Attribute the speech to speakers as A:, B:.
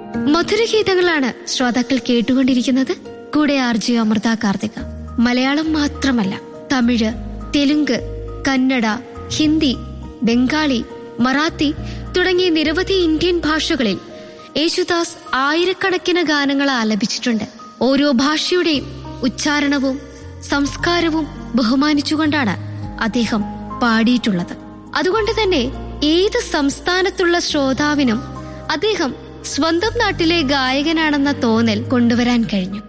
A: മധുരഗീതങ്ങളാണ് ശ്രോതാക്കൾ കേട്ടുകൊണ്ടിരിക്കുന്നത് കൂടെ ആർജി അമൃത കാർത്തിക മലയാളം മാത്രമല്ല തമിഴ് തെലുങ്ക് കന്നഡ ഹിന്ദി ബംഗാളി മറാത്തി തുടങ്ങിയ നിരവധി ഇന്ത്യൻ ഭാഷകളിൽ യേശുദാസ് ആയിരക്കണക്കിന് ഗാനങ്ങൾ ആലപിച്ചിട്ടുണ്ട് ഓരോ ഭാഷയുടെയും ഉച്ചാരണവും സംസ്കാരവും ബഹുമാനിച്ചുകൊണ്ടാണ് അദ്ദേഹം പാടിയിട്ടുള്ളത് അതുകൊണ്ട് തന്നെ ഏത് സംസ്ഥാനത്തുള്ള ശ്രോതാവിനും അദ്ദേഹം സ്വന്തം നാട്ടിലെ ഗായകനാണെന്ന തോന്നൽ കൊണ്ടുവരാൻ കഴിഞ്ഞു